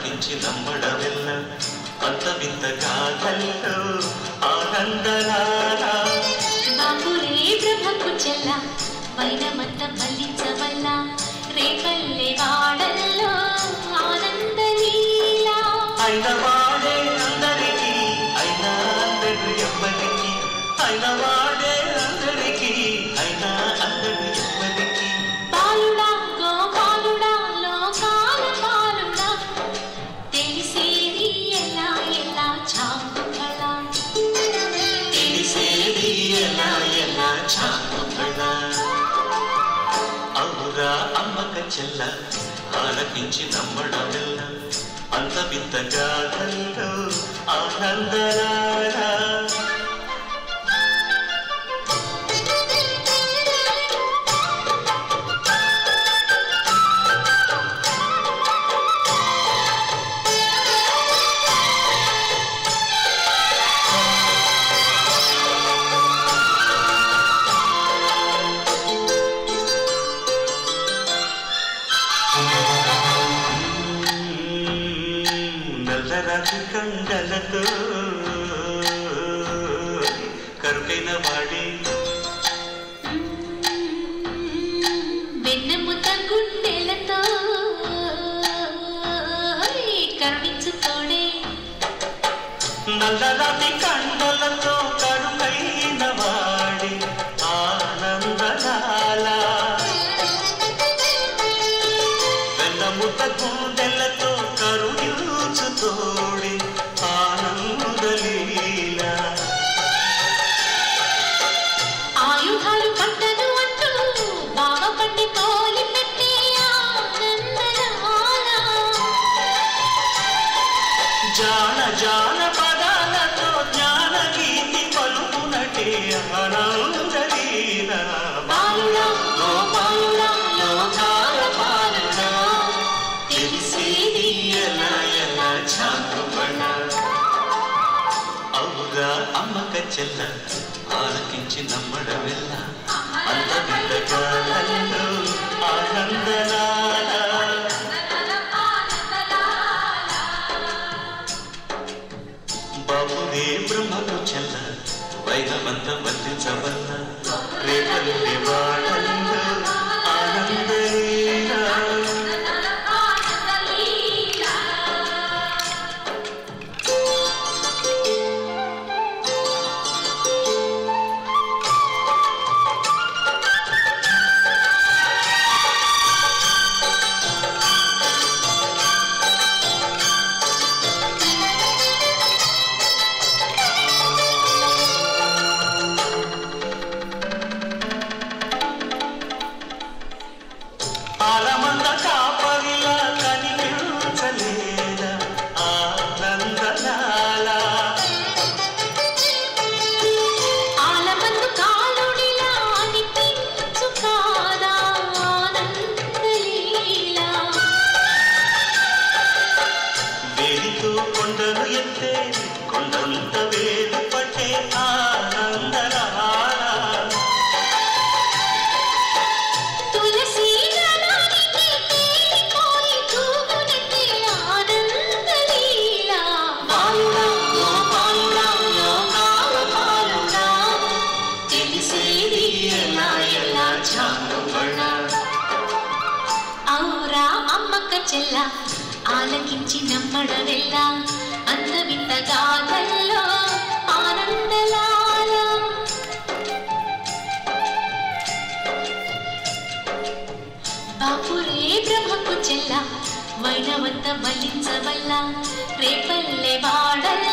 ఆలకించి నమ్మడమెల్ల అంత వింత గాథల్లో ఆనందరారా బాపురే బ్రహ్మకు చెల్ల వైనమంత మల్లించవల్ల రేపల్లె వాడల్లో ఆనందలీలా అయిన వాడే అందరికీ అయినా అందడు ఎవ్వరికి అయిన వాడే అందరికీ అయినా అందడు ఎవ్వరికి బాలుడా గోపాలుడా లోకాల పాలుడా తెలిసేది ఎలా ఎలా చాకుకళ తెలిసేది ఎలా ఎలా చాకుకళ అవురా అమ్మక చెల్ల ఆలకించి నమ్మడమెల్ల అంత వింత గాథల్లో ఆనందరారా నల్లరాజు కండలతో కరుకైన వాడి వెన్నెముత గుండెలతో కరుణించుకోడే నల్లరాతి కండలతో కరుకైన వాడి ఆనందలాల వెన్నముత గుండెలతో కరుణించు తోడి ఆనందలీలా ఆయుధాలు పట్టను అంటూ బావ పట్టి తోలి పెట్టే ఆనందరాల జాన జాన పదాలతో జ్ఞాన గీతి పలుకునటే ఆనందలీల బాలుడా గోపాలుడా లోకాల పాలుడా తెలిసేది ఎలా ఎలా చాకుపడ అవురా అమ్మక చెల్ల ఆలకించి నమ్మడమెల్ల అంత వింతకాలంలో ఆనందనాల బాబురే బ్రహ్మకు చెల్ల వైనవంత వర్తించవల్ల రేపల్లి వాడల్లో ఆనందలీలా ఆలమంద కాపరిలా కనిపించలేదా ఆనందలాల ఆలమందు కాలుడిలా అనిపించు కాదా ఆనందలీలా వేలితో కొండను ఎత్తే కొండంత వేలు పట్టే ఆనందలాల తులసి దళానికి తేలిపోయి తూగునట్టే ఆనందలీలా బాలుడా గోపాలుడా లోకాల పాలుడా తెలిసేది ఎలా ఎలా చాకుబడా ఔరా అమ్మక్క చెల్ల ఆలకించి నమ్మడవెల్ల అందవింత గాథల్లో ఆనందలాల బాపురే బ్రహ్మకు చెల్ల వైనవంత మలించవల్ల రేపల్లె వాడల్ల